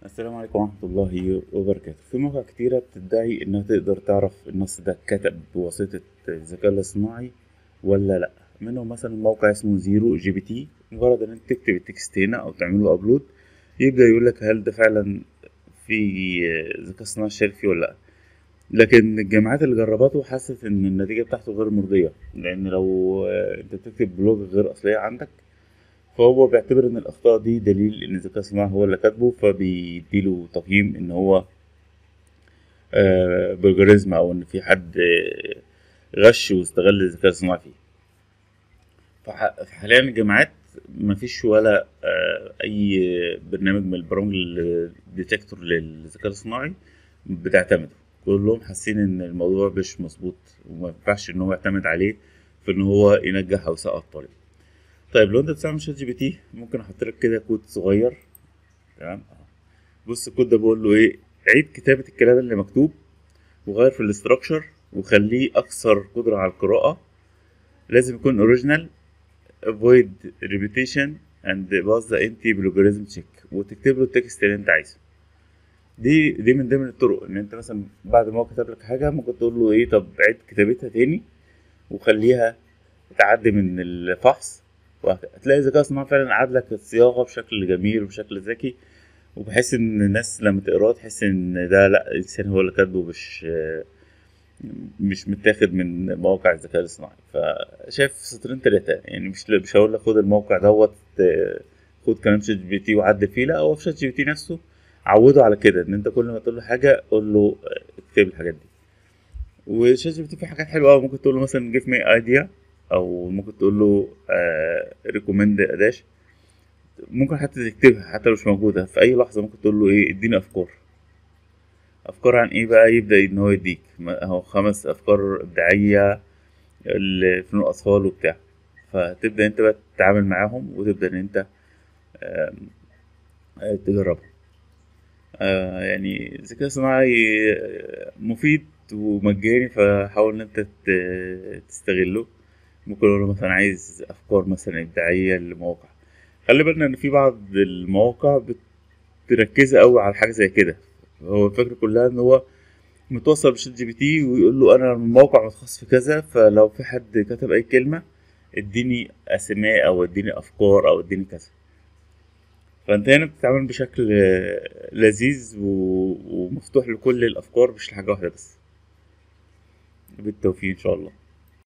السلام عليكم ورحمة الله وبركاته في مواقع كتيرة بتدعي إنها تقدر تعرف النص ده اتكتب بواسطة الذكاء الاصطناعي ولا لأ منهم مثلا موقع اسمه زيرو جي بي تي مجرد إن أنت تكتب التكست هنا أو تعمله أبلود يبدأ يقولك هل ده فعلا في ذكاء اصطناعي شارك فيه ولا لأ لكن الجامعات اللي جربته حست إن النتيجة بتاعته غير مرضية لأن لو أنت بتكتب بلوج غير أصلية عندك فهو بيعتبر ان الاخطاء دي دليل ان الذكاء الصناعي هو اللي كاتبه فبيديله تقييم ان هو آه بلجاريزم او ان في حد آه، غش واستغل الذكاء الصناعي فيه فح- فحاليا الجامعات مفيش ولا آه اي برنامج من البرامج الديتكتور للذكاء الصناعي بتعتمده كلهم حاسين ان الموضوع مش مظبوط وما ينفعش ان هو يعتمد عليه في ان هو ينجح او يسقط طالب طيب لو انت بتستعمل شات جي بي تي ممكن احط لك كده كود صغير تمام أهو. بص الكود ده بقول له ايه عيد كتابة الكلام اللي مكتوب وغير في الاستراكشر وخليه اكثر قدرة على القراءة لازم يكون اوريجينال avoid repetition and pass the empty plagiarism check وتكتب له التكست اللي انت عايزه دي دي من ضمن الطرق ان انت مثلا بعد ما هو كتب لك حاجه ممكن تقول له ايه طب عيد كتابتها تاني وخليها تعدي من الفحص وهتلاقي الذكاء الصناعي فعلا عاد لك الصياغه بشكل جميل وبشكل ذكي وبحيث ان الناس لما تقراه تحس ان ده لا الانسان هو اللي كاتبه مش مش متاخد من مواقع الذكاء الاصطناعي فشايف سطرين تلاتة يعني مش مش هقول لك خد الموقع دوت آه، خد كلام شات جي بي تي وعدل فيه لا هو في شات جي بي تي نفسه عوده على كده ان انت كل ما تقول له حاجه قول له آه، اكتب الحاجات دي وشات جي بي تي فيه حاجات حلوه قوي ممكن تقول له مثلا جيف مي ايديا او ممكن تقول له ريكومند اداش ممكن حتى تكتبها حتى لو مش موجوده في اي لحظه ممكن تقول له ايه اديني افكار افكار عن ايه بقى يبدا ان هو يديك ما- اهو خمس افكار ابداعيه لفنون الاطفال وبتاع فتبدا انت بقى تتعامل معاهم وتبدا ان انت آم، آه، تجربها آه، يعني الذكاء الصناعي آه، مفيد ومجاني فحاول ان انت ت- تستغله ممكن اقول له مثلا عايز افكار مثلا ابداعيه لمواقع خلي بالنا ان في بعض المواقع بتركز قوي على حاجه زي كده هو الفكره كلها ان هو متوصل بشات جي بي تي ويقول له انا من موقع متخصص في كذا فلو في حد كتب اي كلمه اديني اسماء او اديني افكار او اديني كذا فانت هنا بتتعامل بشكل آه، لذيذ و- ومفتوح لكل الافكار مش لحاجه واحده بس بالتوفيق ان شاء الله